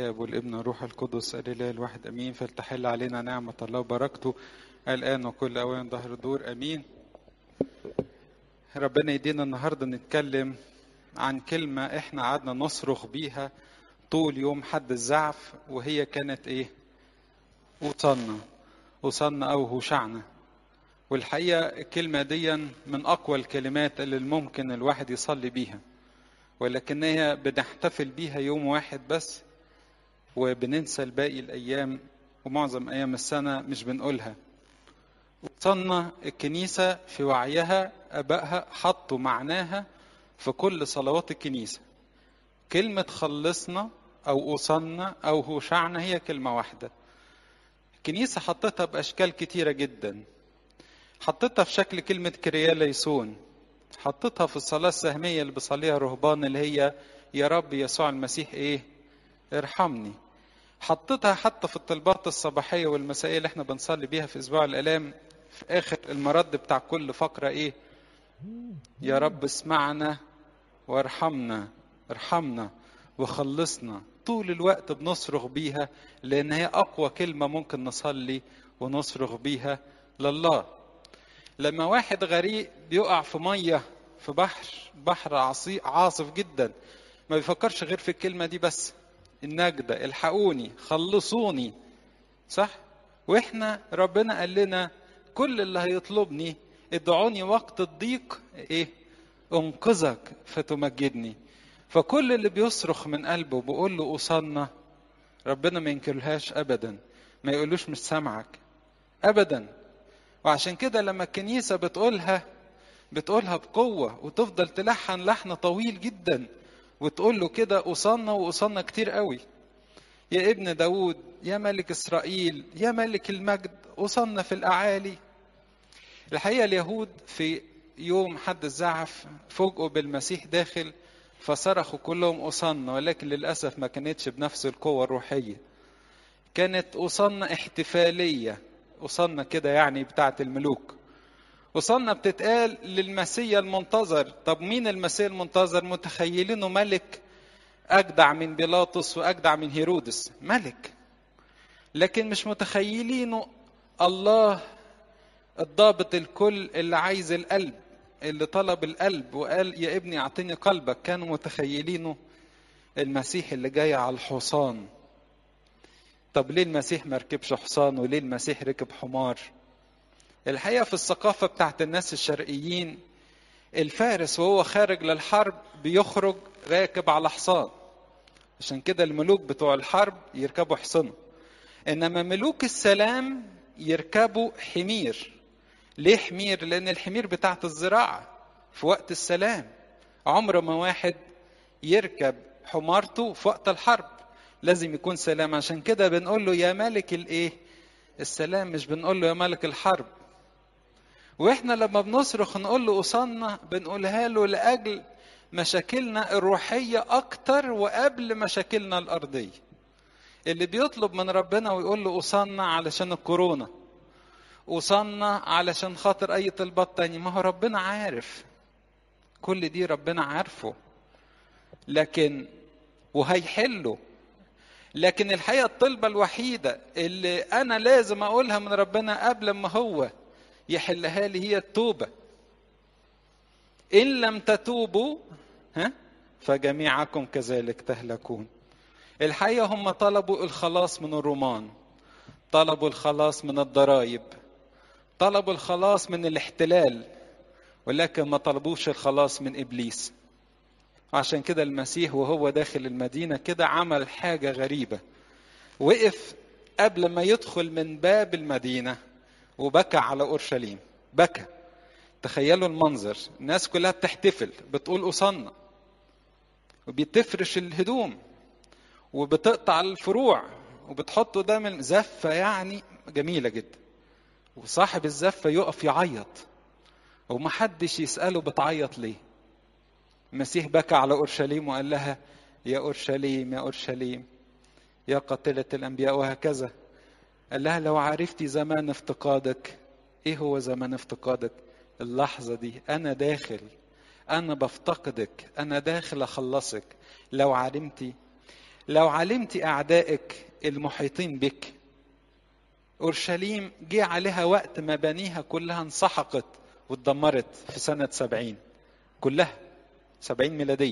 الاب والابن والروح القدس الاله الواحد امين فلتحل علينا نعمه الله وبركته الان وكل اوان ظهر الدور امين ربنا يدينا النهارده نتكلم عن كلمه احنا قعدنا نصرخ بيها طول يوم حد الزعف وهي كانت ايه وصلنا وصلنا او هوشعنا والحقيقه الكلمه دي من اقوى الكلمات اللي ممكن الواحد يصلي بيها ولكن هي بنحتفل بيها يوم واحد بس وبننسى الباقي الأيام ومعظم أيام السنة مش بنقولها وصلنا الكنيسة في وعيها أبائها حطوا معناها في كل صلوات الكنيسة كلمة خلصنا أو أوصلنا أو هوشعنا هي كلمة واحدة الكنيسة حطتها بأشكال كتيرة جدا حطتها في شكل كلمة كرياليسون حطيتها في الصلاة السهمية اللي بيصليها الرهبان اللي هي يا رب يسوع المسيح ايه ارحمني حطيتها حتى في الطلبات الصباحية والمسائية اللي احنا بنصلي بيها في اسبوع الالام في اخر المرد بتاع كل فقرة ايه يا رب اسمعنا وارحمنا ارحمنا وخلصنا طول الوقت بنصرخ بيها لان هي اقوى كلمة ممكن نصلي ونصرخ بيها لله لما واحد غريق بيقع في ميه في بحر بحر عاصف جدا ما بيفكرش غير في الكلمه دي بس النجده الحقوني خلصوني صح واحنا ربنا قال لنا كل اللي هيطلبني ادعوني وقت الضيق ايه انقذك فتمجدني فكل اللي بيصرخ من قلبه بيقول له اوصلنا ربنا ما ينكرلهاش ابدا ما يقولوش مش سامعك ابدا وعشان كده لما الكنيسة بتقولها بتقولها بقوة وتفضل تلحن لحن طويل جدا وتقول له كده أوصلنا وأوصلنا كتير قوي يا ابن داود يا ملك إسرائيل يا ملك المجد أوصلنا في الأعالي الحقيقة اليهود في يوم حد الزعف فوجئوا بالمسيح داخل فصرخوا كلهم أوصلنا ولكن للأسف ما كانتش بنفس القوة الروحية كانت أوصلنا احتفالية وصلنا كده يعني بتاعة الملوك وصلنا بتتقال للمسيا المنتظر طب مين المسيا المنتظر متخيلينه ملك أجدع من بيلاطس وأجدع من هيرودس ملك لكن مش متخيلينه الله الضابط الكل اللي عايز القلب اللي طلب القلب وقال يا ابني اعطيني قلبك كانوا متخيلينه المسيح اللي جاي على الحصان طب ليه المسيح ما ركبش حصان وليه المسيح ركب حمار الحقيقه في الثقافه بتاعت الناس الشرقيين الفارس وهو خارج للحرب بيخرج راكب على حصان عشان كده الملوك بتوع الحرب يركبوا حصنه انما ملوك السلام يركبوا حمير ليه حمير لان الحمير بتاعت الزراعه في وقت السلام عمر ما واحد يركب حمارته في وقت الحرب لازم يكون سلام عشان كده بنقول له يا ملك الايه السلام مش بنقول له يا ملك الحرب واحنا لما بنصرخ نقول له اوصلنا بنقولها له لاجل مشاكلنا الروحيه اكتر وقبل مشاكلنا الارضيه اللي بيطلب من ربنا ويقول له اوصلنا علشان الكورونا اوصلنا علشان خاطر اي طلبات تانية ما هو ربنا عارف كل دي ربنا عارفه لكن وهيحله لكن الحقيقة الطلبة الوحيدة اللي أنا لازم أقولها من ربنا قبل ما هو يحلها لي هي التوبة إن لم تتوبوا ها فجميعكم كذلك تهلكون الحقيقة هم طلبوا الخلاص من الرومان طلبوا الخلاص من الضرائب طلبوا الخلاص من الاحتلال ولكن ما طلبوش الخلاص من إبليس عشان كده المسيح وهو داخل المدينة كده عمل حاجة غريبة وقف قبل ما يدخل من باب المدينة وبكى على أورشليم بكى تخيلوا المنظر الناس كلها بتحتفل بتقول أصلنا وبتفرش الهدوم وبتقطع الفروع وبتحط قدام زفة يعني جميلة جدا وصاحب الزفة يقف يعيط ومحدش يسأله بتعيط ليه المسيح بكى على اورشليم وقال لها يا اورشليم يا اورشليم يا قاتله الانبياء وهكذا قال لها لو عرفتي زمان افتقادك ايه هو زمان افتقادك اللحظه دي انا داخل انا بفتقدك انا داخل اخلصك لو علمتي لو علمت أعدائك المحيطين بك أورشليم جه عليها وقت مبانيها كلها انسحقت واتدمرت في سنة سبعين كلها سبعين ميلادية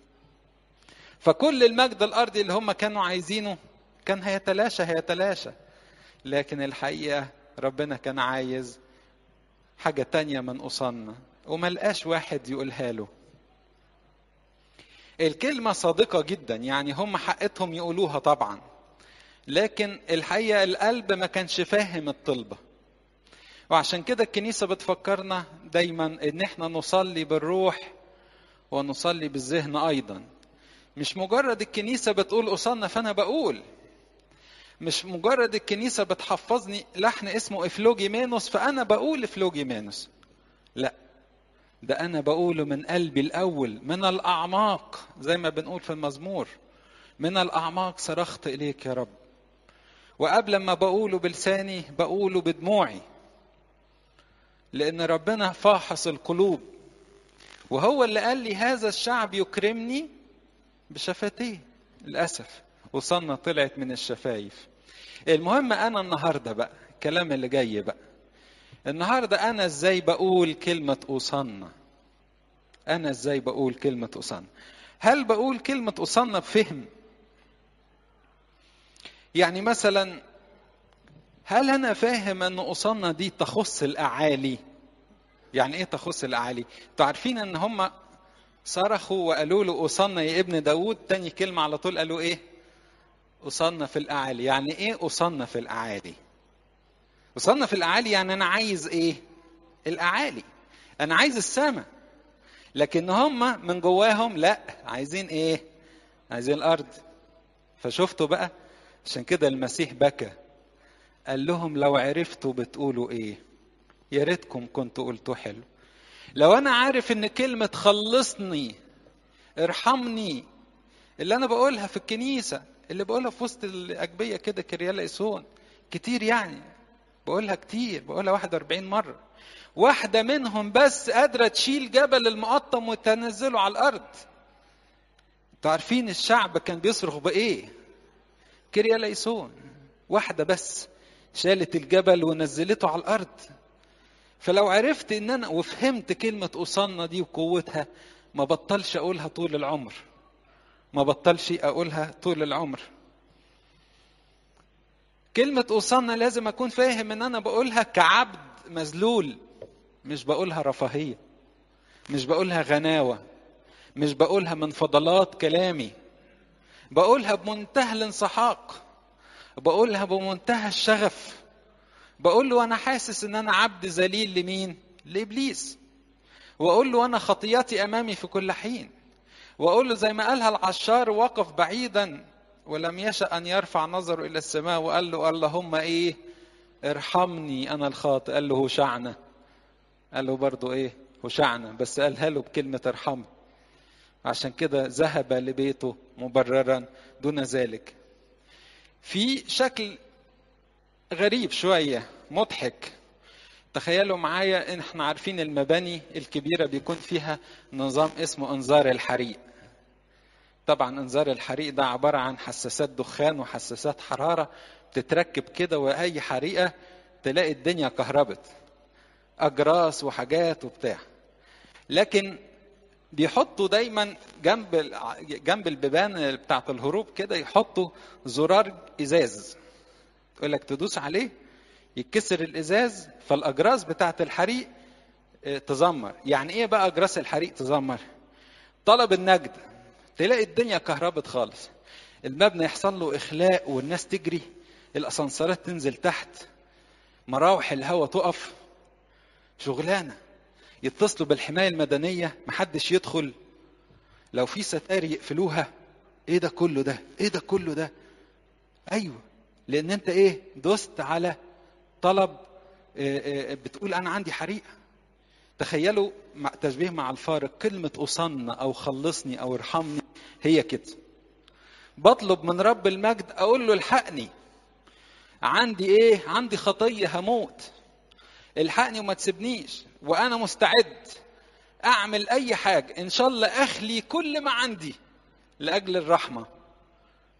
فكل المجد الأرضي اللي هم كانوا عايزينه كان هيتلاشى هيتلاشى لكن الحقيقة ربنا كان عايز حاجة تانية من أصلنا وما لقاش واحد يقولها له الكلمة صادقة جدا يعني هم حقتهم يقولوها طبعا لكن الحقيقة القلب ما كانش فاهم الطلبة وعشان كده الكنيسة بتفكرنا دايما ان احنا نصلي بالروح ونصلي بالذهن ايضا مش مجرد الكنيسة بتقول أصلنا فأنا بقول مش مجرد الكنيسة بتحفظني لحن اسمه إفلوجي مانوس فأنا بقول إفلوجي مانوس لا ده أنا بقوله من قلبي الأول من الأعماق زي ما بنقول في المزمور من الأعماق صرخت إليك يا رب وقبل ما بقوله بلساني بقوله بدموعي لأن ربنا فاحص القلوب وهو اللي قال لي هذا الشعب يكرمني بشفتيه للأسف وصلنا طلعت من الشفايف المهم أنا النهاردة بقى الكلام اللي جاي بقى النهاردة أنا إزاي بقول كلمة أوصنا أنا إزاي بقول كلمة أوصنا هل بقول كلمة أوصنا بفهم يعني مثلا هل أنا فاهم أن أوصنا دي تخص الأعالي يعني إيه تخص الأعالي انتوا عارفين أن هم صرخوا وقالوا له أوصنا يا ابن داود تاني كلمة على طول قالوا إيه أوصنا في الأعالي يعني إيه أوصنا في الأعالي وصلنا في الأعالي يعني أنا عايز إيه؟ الأعالي أنا عايز السماء لكن هم من جواهم لا عايزين إيه؟ عايزين الأرض فشفتوا بقى عشان كده المسيح بكى قال لهم لو عرفتوا بتقولوا إيه؟ يا ريتكم كنتوا قلتوا حلو لو أنا عارف إن كلمة خلصني ارحمني اللي أنا بقولها في الكنيسة اللي بقولها في وسط الأجبية كده كريالا إسون كتير يعني بقولها كتير بقولها 41 مرة واحدة منهم بس قادرة تشيل جبل المقطم وتنزله على الأرض انتوا عارفين الشعب كان بيصرخ بإيه كريا ليسون واحدة بس شالت الجبل ونزلته على الأرض فلو عرفت ان انا وفهمت كلمة أصلنا دي وقوتها ما بطلش أقولها طول العمر ما بطلش أقولها طول العمر كلمة أوصلنا لازم أكون فاهم إن أنا بقولها كعبد مذلول مش بقولها رفاهية مش بقولها غناوة مش بقولها من فضلات كلامي بقولها بمنتهى الانسحاق بقولها بمنتهى الشغف بقول له أنا حاسس إن أنا عبد ذليل لمين؟ لإبليس وأقول له أنا خطياتي أمامي في كل حين وأقول له زي ما قالها العشار وقف بعيدا ولم يشأ أن يرفع نظره إلى السماء وقال له اللهم إيه ارحمني أنا الخاطئ قال له هشعنا قال له برضه إيه هشعنا بس قالها له بكلمة ارحمه عشان كده ذهب لبيته مبررا دون ذلك في شكل غريب شوية مضحك تخيلوا معايا ان احنا عارفين المباني الكبيرة بيكون فيها نظام اسمه انذار الحريق طبعا انذار الحريق ده عبارة عن حساسات دخان وحساسات حرارة بتتركب كده واي حريقة تلاقي الدنيا كهربت اجراس وحاجات وبتاع لكن بيحطوا دايما جنب جنب البيبان بتاعه الهروب كده يحطوا زرار ازاز يقول لك تدوس عليه يتكسر الازاز فالاجراس بتاعه الحريق تزمر يعني ايه بقى اجراس الحريق تزمر طلب النجد تلاقي الدنيا كهربت خالص المبنى يحصل له اخلاء والناس تجري الاسانسيرات تنزل تحت مراوح الهواء تقف شغلانه يتصلوا بالحمايه المدنيه محدش يدخل لو في ستار يقفلوها ايه ده كله ده ايه ده كله ده ايوه لان انت ايه دوست على طلب بتقول انا عندي حريقه تخيلوا مع تشبيه مع الفارق كلمة أصن أو خلصني أو ارحمني هي كده بطلب من رب المجد أقول له الحقني عندي إيه عندي خطية هموت الحقني وما تسيبنيش وأنا مستعد أعمل أي حاجة إن شاء الله أخلي كل ما عندي لأجل الرحمة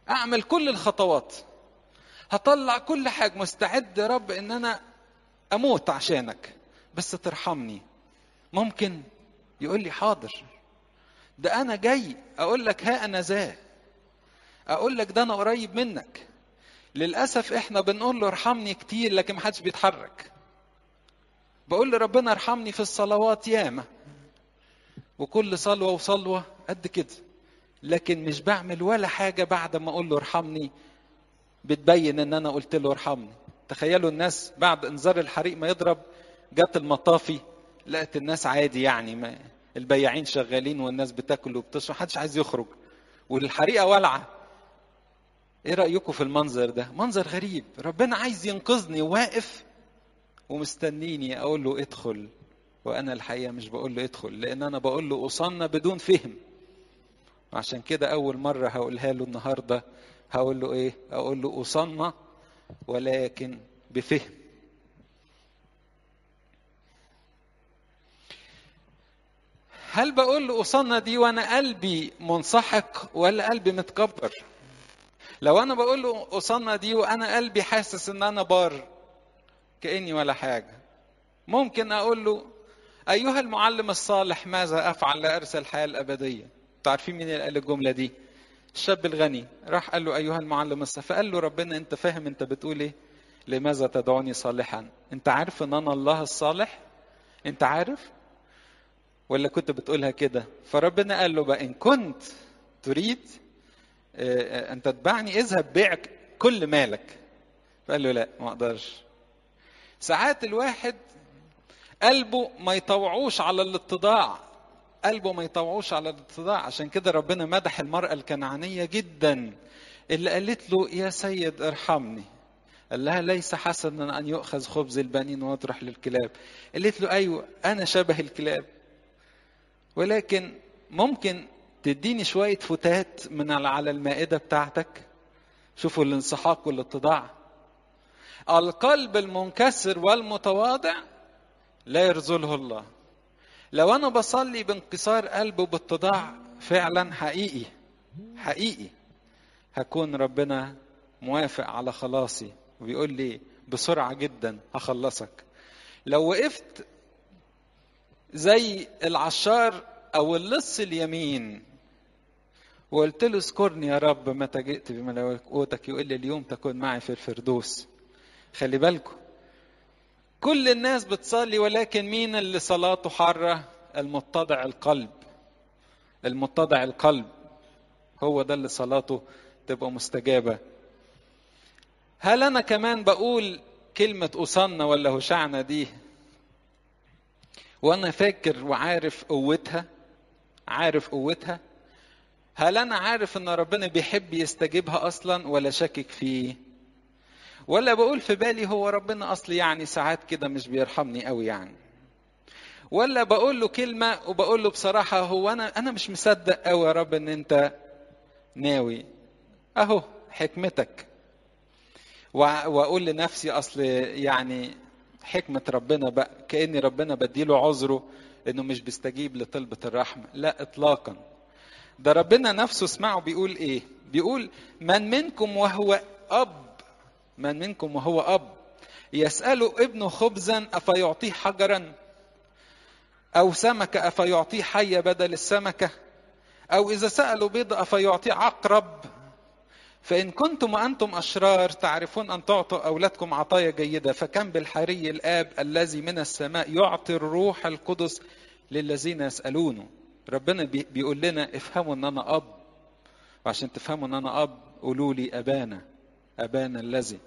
اعمل كل الخطوات هطلع كل حاجه مستعد يا رب ان انا اموت عشانك بس ترحمني ممكن يقول لي حاضر ده انا جاي اقول لك ها انا ذا اقول لك ده انا قريب منك للاسف احنا بنقول له ارحمني كتير لكن ما حدش بيتحرك بقول لربنا ارحمني في الصلوات ياما وكل صلوه وصلوه قد كده لكن مش بعمل ولا حاجه بعد ما اقول له ارحمني بتبين ان انا قلت له ارحمني تخيلوا الناس بعد انذار الحريق ما يضرب جت المطافي لقت الناس عادي يعني ما البياعين شغالين والناس بتاكل وبتشرب محدش عايز يخرج والحريقه والعه ايه رايكم في المنظر ده منظر غريب ربنا عايز ينقذني واقف ومستنيني اقول له ادخل وانا الحقيقه مش بقول له ادخل لان انا بقول له اصلنا بدون فهم عشان كده اول مره هقولها له النهارده هقول له ايه اقول له اصلنا ولكن بفهم هل بقول له أصلنا دي وأنا قلبي منسحق ولا قلبي متكبر؟ لو أنا بقول له أصلنا دي وأنا قلبي حاسس إن أنا بار كأني ولا حاجة ممكن أقول له أيها المعلم الصالح ماذا أفعل لأرث الحياة الأبدية؟ تعرفين مين اللي قال الجملة دي؟ الشاب الغني راح قال له أيها المعلم الصالح فقال له ربنا أنت فاهم أنت بتقول إيه؟ لماذا تدعوني صالحا؟ أنت عارف إن أنا الله الصالح؟ أنت عارف؟ ولا كنت بتقولها كده فربنا قال له بقى ان كنت تريد ان تتبعني اذهب بيع كل مالك فقال له لا ما اقدرش ساعات الواحد قلبه ما يطوعوش على الاتضاع قلبه ما يطوعوش على الاتضاع عشان كده ربنا مدح المرأة الكنعانية جدا اللي قالت له يا سيد ارحمني قال لها ليس حسنا ان يؤخذ خبز البنين ويطرح للكلاب قالت له ايوه انا شبه الكلاب ولكن ممكن تديني شوية فتات من على المائدة بتاعتك شوفوا الانسحاق والاتضاع القلب المنكسر والمتواضع لا يرزله الله لو انا بصلي بانكسار قلب وباتضاع فعلا حقيقي حقيقي هكون ربنا موافق على خلاصي وبيقول لي بسرعة جدا هخلصك لو وقفت زي العشار او اللص اليمين وقلت له اذكرني يا رب متى جئت بملكوتك يقول لي اليوم تكون معي في الفردوس خلي بالكم كل الناس بتصلي ولكن مين اللي صلاته حارة المتضع القلب المتضع القلب هو ده اللي صلاته تبقى مستجابة هل أنا كمان بقول كلمة أصنة ولا هشعنا دي وانا فاكر وعارف قوتها عارف قوتها هل انا عارف ان ربنا بيحب يستجيبها اصلا ولا شاكك فيه ولا بقول في بالي هو ربنا اصلي يعني ساعات كده مش بيرحمني قوي يعني ولا بقول له كلمه وبقول له بصراحه هو انا انا مش مصدق قوي يا رب ان انت ناوي اهو حكمتك واقول لنفسي اصل يعني حكمة ربنا بقى كأن ربنا بديله عذره انه مش بيستجيب لطلبة الرحمة لا اطلاقا ده ربنا نفسه اسمعه بيقول ايه بيقول من منكم وهو اب من منكم وهو اب يسأل ابنه خبزا افيعطيه حجرا او سمكة افيعطيه حية بدل السمكة او اذا سألوا بيض افيعطيه عقرب فإن كنتم وأنتم أشرار تعرفون أن تعطوا أولادكم عطايا جيدة فكم بالحري الآب الذي من السماء يعطي الروح القدس للذين يسألونه ربنا بيقول لنا افهموا أن أنا أب وعشان تفهموا أن أنا أب قولوا لي أبانا أبانا الذي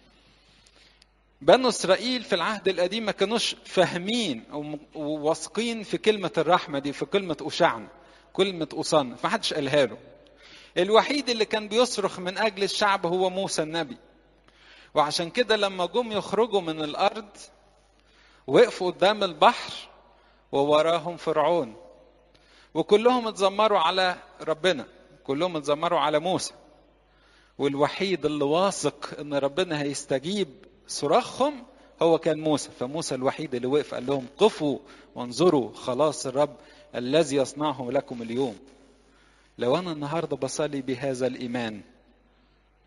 بنو إسرائيل في العهد القديم ما كانوش فاهمين وواثقين في كلمة الرحمة دي في كلمة أشعنا كلمة أصان ما حدش قالها له الوحيد اللي كان بيصرخ من اجل الشعب هو موسى النبي وعشان كده لما جم يخرجوا من الارض وقفوا قدام البحر ووراهم فرعون وكلهم اتذمروا على ربنا كلهم اتذمروا على موسى والوحيد اللي واثق ان ربنا هيستجيب صراخهم هو كان موسى فموسى الوحيد اللي وقف قال لهم قفوا وانظروا خلاص الرب الذي يصنعه لكم اليوم لو انا النهارده بصلي بهذا الايمان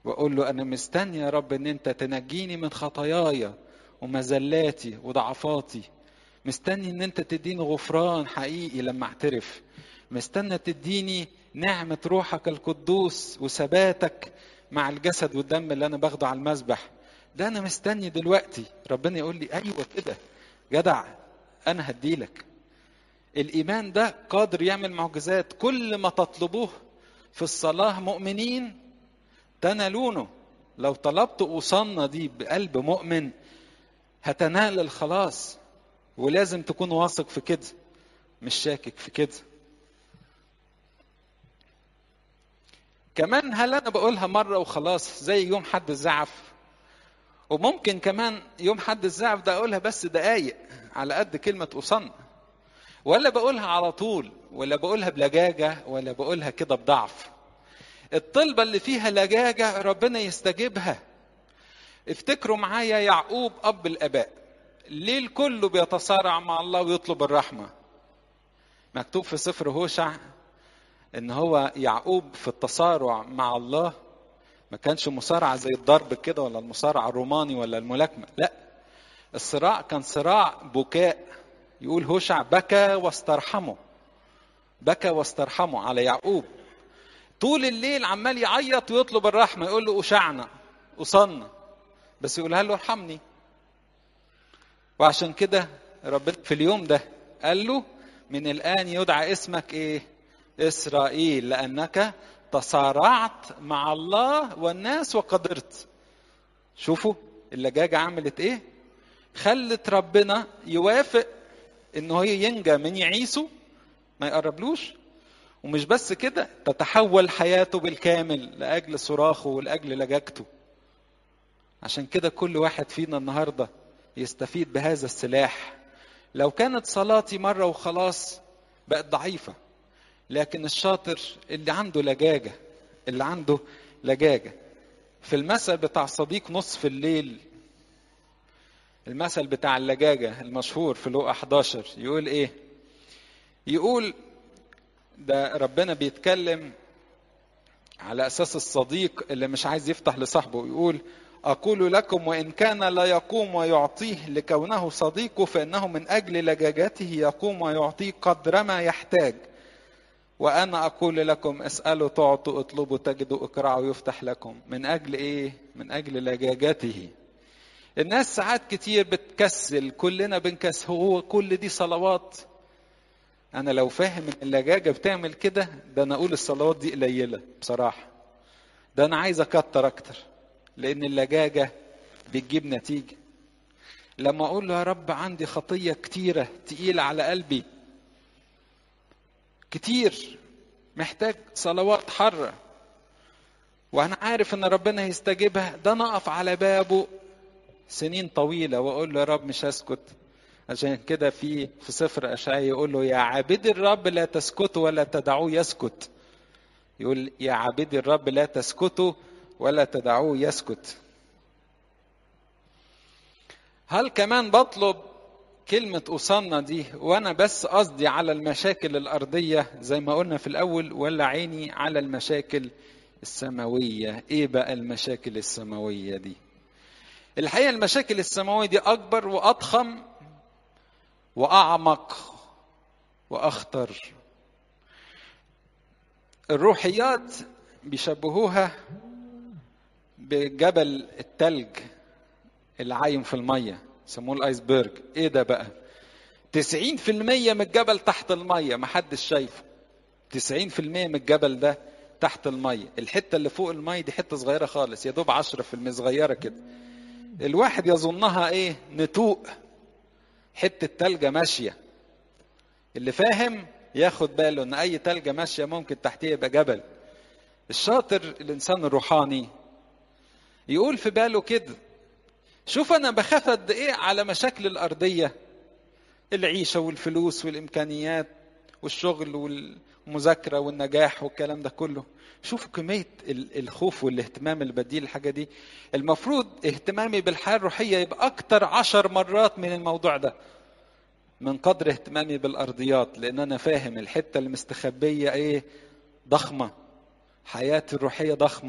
واقول له انا مستني يا رب ان انت تنجيني من خطاياي ومزلاتي وضعفاتي مستني ان انت تديني غفران حقيقي لما اعترف مستنى تديني نعمة روحك القدوس وثباتك مع الجسد والدم اللي انا باخده على المذبح ده انا مستني دلوقتي ربنا يقول لي ايوه كده جدع انا هديلك الايمان ده قادر يعمل معجزات كل ما تطلبوه في الصلاه مؤمنين تنالونه لو طلبت اوصلنا دي بقلب مؤمن هتنال الخلاص ولازم تكون واثق في كده مش شاكك في كده كمان هل انا بقولها مره وخلاص زي يوم حد الزعف وممكن كمان يوم حد الزعف ده اقولها بس دقايق على قد كلمه اوصلنا ولا بقولها على طول ولا بقولها بلجاجه ولا بقولها كده بضعف الطلبه اللي فيها لجاجه ربنا يستجيبها افتكروا معايا يعقوب اب الاباء ليه الكل بيتصارع مع الله ويطلب الرحمه مكتوب في سفر هوشع ان هو يعقوب في التصارع مع الله ما كانش مصارعه زي الضرب كده ولا المصارعه الروماني ولا الملاكمه لا الصراع كان صراع بكاء يقول هوشع بكى واسترحمه بكى واسترحمه على يعقوب طول الليل عمال يعيط ويطلب الرحمه يقول له اشعنا اصلنا بس يقولها له ارحمني وعشان كده ربنا في اليوم ده قال له من الان يدعى اسمك ايه اسرائيل لانك تصارعت مع الله والناس وقدرت شوفوا اللجاجه عملت ايه خلت ربنا يوافق ان هو ينجى من يعيسو ما يقربلوش ومش بس كده تتحول حياته بالكامل لاجل صراخه ولاجل لجاجته عشان كده كل واحد فينا النهارده يستفيد بهذا السلاح لو كانت صلاتي مره وخلاص بقت ضعيفه لكن الشاطر اللي عنده لجاجه اللي عنده لجاجه في المثل بتاع صديق نصف الليل المثل بتاع اللجاجه المشهور في لوقا 11 يقول ايه يقول ده ربنا بيتكلم على اساس الصديق اللي مش عايز يفتح لصاحبه يقول اقول لكم وان كان لا يقوم ويعطيه لكونه صديقه فانه من اجل لجاجته يقوم ويعطيه قدر ما يحتاج وانا اقول لكم اسالوا تعطوا اطلبوا تجدوا اقرعوا يفتح لكم من اجل ايه من اجل لجاجته الناس ساعات كتير بتكسل كلنا بنكسل هو كل دي صلوات انا لو فاهم ان اللجاجه بتعمل كده ده انا اقول الصلوات دي قليله بصراحه ده انا عايز اكتر اكتر لان اللجاجه بتجيب نتيجه لما اقول له يا رب عندي خطيه كتيره تقيله على قلبي كتير محتاج صلوات حرة وأنا عارف إن ربنا هيستجيبها ده أنا أقف على بابه سنين طويلة وأقول له يا رب مش هسكت عشان كده في في سفر أشعياء يقول له يا عابدي الرب لا تسكتوا ولا تدعوه يسكت يقول يا عابدي الرب لا تسكتوا ولا تدعوه يسكت هل كمان بطلب كلمة أصلنا دي وأنا بس قصدي على المشاكل الأرضية زي ما قلنا في الأول ولا عيني على المشاكل السماوية إيه بقى المشاكل السماوية دي الحقيقة المشاكل السماوية دي أكبر وأضخم وأعمق وأخطر الروحيات بيشبهوها بجبل التلج اللي عايم في الميه سموه الايسبرج ايه ده بقى 90% من الجبل تحت الميه ما حدش شايفه 90% من الجبل ده تحت الميه الحته اللي فوق الميه دي حته صغيره خالص يا دوب 10% صغيره كده الواحد يظنها ايه نتوء حته تلجه ماشيه اللي فاهم ياخد باله ان اي تلجه ماشيه ممكن تحتيه يبقى جبل الشاطر الانسان الروحاني يقول في باله كده شوف انا بخاف قد ايه على مشاكل الارضيه العيشه والفلوس والامكانيات والشغل والمذاكره والنجاح والكلام ده كله شوفوا كميه الخوف والاهتمام اللي بديه الحاجه دي المفروض اهتمامي بالحياه الروحيه يبقى اكتر عشر مرات من الموضوع ده من قدر اهتمامي بالارضيات لان انا فاهم الحته المستخبيه ايه ضخمه حياتي الروحيه ضخمه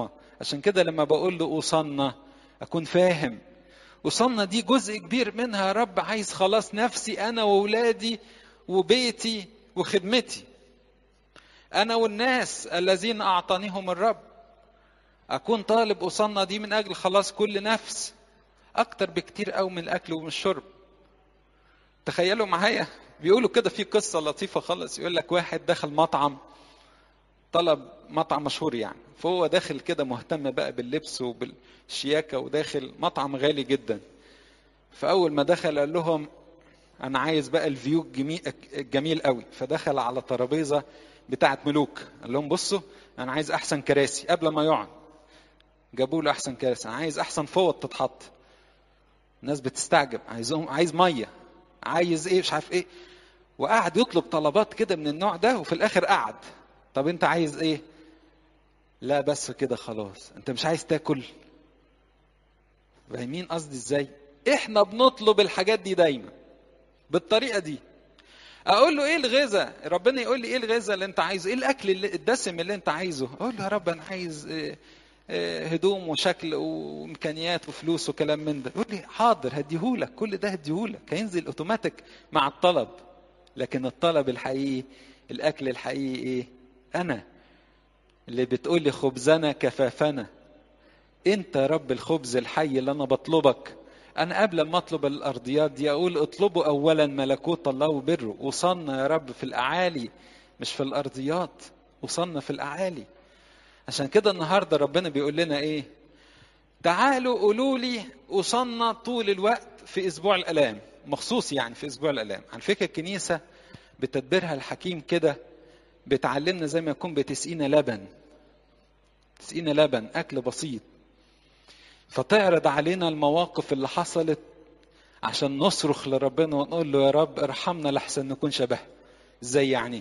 عشان كده لما بقول له أوصلنا أكون فاهم وصلنا دي جزء كبير منها يا رب عايز خلاص نفسي أنا وولادي وبيتي وخدمتي أنا والناس الذين أعطانيهم الرب أكون طالب أوصلنا دي من أجل خلاص كل نفس أكتر بكتير أوي من الأكل ومن الشرب تخيلوا معايا بيقولوا كده في قصة لطيفة خالص يقول لك واحد دخل مطعم طلب مطعم مشهور يعني فهو داخل كده مهتم بقى باللبس وبالشياكة وداخل مطعم غالي جدا فأول ما دخل قال لهم أنا عايز بقى الفيو الجميل, الجميل قوي فدخل على ترابيزة بتاعة ملوك قال لهم بصوا أنا عايز أحسن كراسي قبل ما يقعد جابوا له أحسن كراسي أنا عايز أحسن فوط تتحط الناس بتستعجب عايزهم عايز مية عايز إيه مش عارف إيه وقعد يطلب طلبات كده من النوع ده وفي الآخر قعد طب أنت عايز إيه؟ لا بس كده خلاص أنت مش عايز تاكل فاهمين قصدي إزاي؟ إحنا بنطلب الحاجات دي دايما بالطريقة دي اقول له ايه الغذاء ربنا يقول لي ايه الغذاء اللي انت عايزه ايه الاكل اللي الدسم اللي انت عايزه اقول له يا رب انا عايز هدوم وشكل وامكانيات وفلوس وكلام من ده يقول لي حاضر هديهولك كل ده هديهولك هينزل اوتوماتيك مع الطلب لكن الطلب الحقيقي الاكل الحقيقي ايه انا اللي بتقول لي خبزنا كفافنا انت يا رب الخبز الحي اللي انا بطلبك أنا قبل ما أطلب الأرضيات دي أقول اطلبوا أولا ملكوت الله وبره وصلنا يا رب في الأعالي مش في الأرضيات وصلنا في الأعالي عشان كده النهاردة ربنا بيقول لنا إيه تعالوا قولوا لي وصلنا طول الوقت في أسبوع الألام مخصوص يعني في أسبوع الألام على فكرة الكنيسة بتدبيرها الحكيم كده بتعلمنا زي ما يكون بتسقينا لبن تسقينا لبن أكل بسيط فتعرض علينا المواقف اللي حصلت عشان نصرخ لربنا ونقول له يا رب ارحمنا لحسن نكون شبه ازاي يعني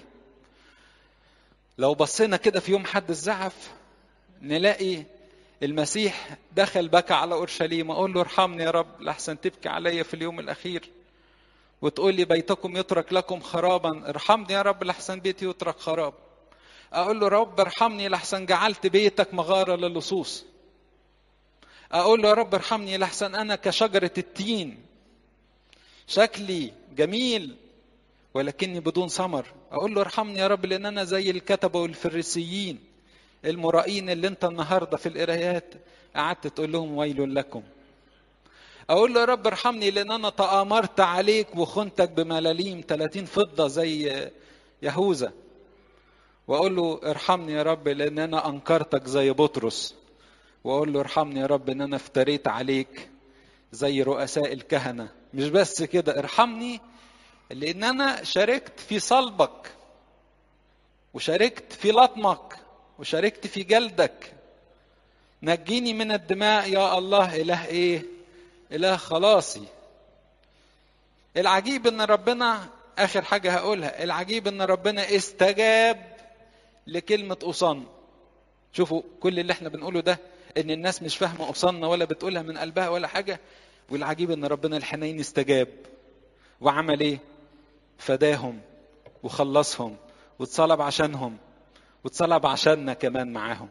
لو بصينا كده في يوم حد الزعف نلاقي المسيح دخل بكى على اورشليم اقول له ارحمني يا رب لحسن تبكي عليا في اليوم الاخير وتقول لي بيتكم يترك لكم خرابا ارحمني يا رب لحسن بيتي يترك خراب اقول له رب ارحمني لحسن جعلت بيتك مغاره للصوص اقول له يا رب ارحمني لحسن انا كشجره التين شكلي جميل ولكني بدون ثمر اقول له ارحمني يا رب لان انا زي الكتبه والفريسيين المرائين اللي انت النهارده في القرايات قعدت تقول لهم ويل لكم اقول له يا رب ارحمني لان انا تآمرت عليك وخنتك بملاليم 30 فضه زي يهوذا واقول له ارحمني يا رب لان انا انكرتك زي بطرس واقول له ارحمني يا رب ان انا افتريت عليك زي رؤساء الكهنه مش بس كده ارحمني لان انا شاركت في صلبك وشاركت في لطمك وشاركت في جلدك نجيني من الدماء يا الله اله ايه اله خلاصي العجيب ان ربنا اخر حاجه هقولها العجيب ان ربنا استجاب لكلمه اصن شوفوا كل اللي احنا بنقوله ده ان الناس مش فاهمه اوصلنا ولا بتقولها من قلبها ولا حاجه والعجيب ان ربنا الحنين استجاب وعمل ايه فداهم وخلصهم واتصلب عشانهم واتصلب عشاننا كمان معاهم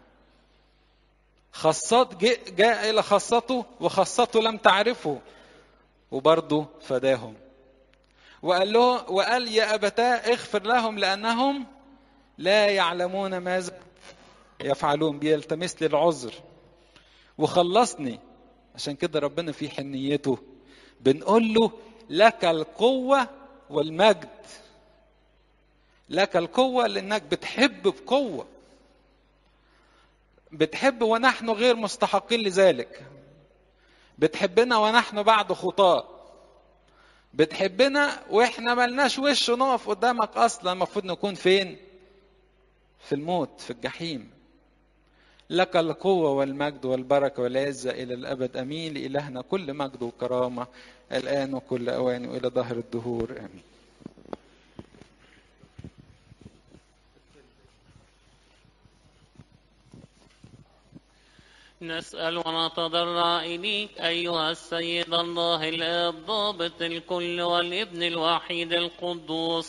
خاصات جاء, جاء الى خاصته وخاصته لم تعرفه وبرضه فداهم وقال له وقال يا ابتاه اغفر لهم لانهم لا يعلمون ماذا يفعلون بيلتمس لي العذر وخلصني عشان كده ربنا في حنيته بنقول له لك القوة والمجد لك القوة لأنك بتحب بقوة بتحب ونحن غير مستحقين لذلك بتحبنا ونحن بعد خطاة بتحبنا واحنا ملناش وش نقف قدامك اصلا المفروض نكون فين في الموت في الجحيم لك القوة والمجد والبركة والعزة إلى الأبد أمين لإلهنا كل مجد وكرامة الآن وكل أوان وإلى ظهر الدهور آمين نسأل ونتضرع إليك أيها السيد الله الآب ضابط الكل والابن الوحيد القدوس